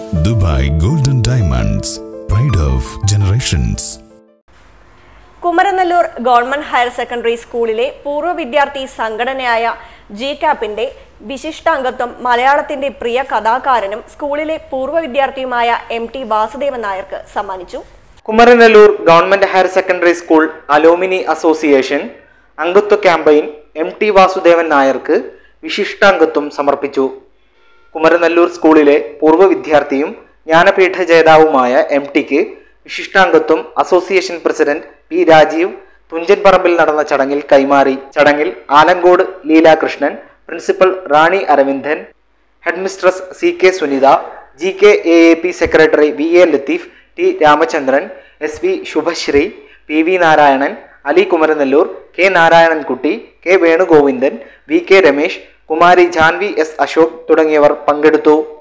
Dubai golden diamonds pride of generations Kumaranellur government higher secondary സ്കൂളിലെ പൂർവ്വ വിദ്യാർത്ഥി സംഘടനയായ ജി കാപ്പിന്റെ വിശിഷ്ടാംഗത്വം മലയാളത്തിന്റെ പ്രിയ കഥാകാരനും സ്കൂളിലെ പൂർവ്വ വിദ്യാർത്ഥിയുമായ എം ടി വാസുദേവൻ നായർക്ക് സമ്മാനിച്ചു Kumaranellur government higher secondary school alumni association അംഗത്വ ക്യാമ്പയിൻ എം ടി വാസുദേവൻ നായർക്ക് വിശിഷ്ടാംഗത്വം സമർപ്പിച്ചു കുമരനെല്ലൂർ സ്കൂളിലെ പൂർവ്വ വിദ്യാർത്ഥിയും ജ്ഞാനപീഠ ജേതാവുമായ എം ടിക്ക് വിശിഷ്ടാംഗത്വം association president P Rajeev Thunchan പറമ്പിൽ നടന്ന ചടങ്ങിൽ കൈമാറി ചടങ്ങിൽ Alankode Leelakrishnan principal Rani Aravindan headmistress C K Sunitha G K A A P secretary V A Latheef T Ramachandran S V Shubhasree P V Narayanan Ali Kumaranellur K Narayanankutty K വേണുഗോവിന്ദൻ V K Ramesh Kumari Janvi S Ashok തുടങ്ങിയവർ പങ്കെടുത്തു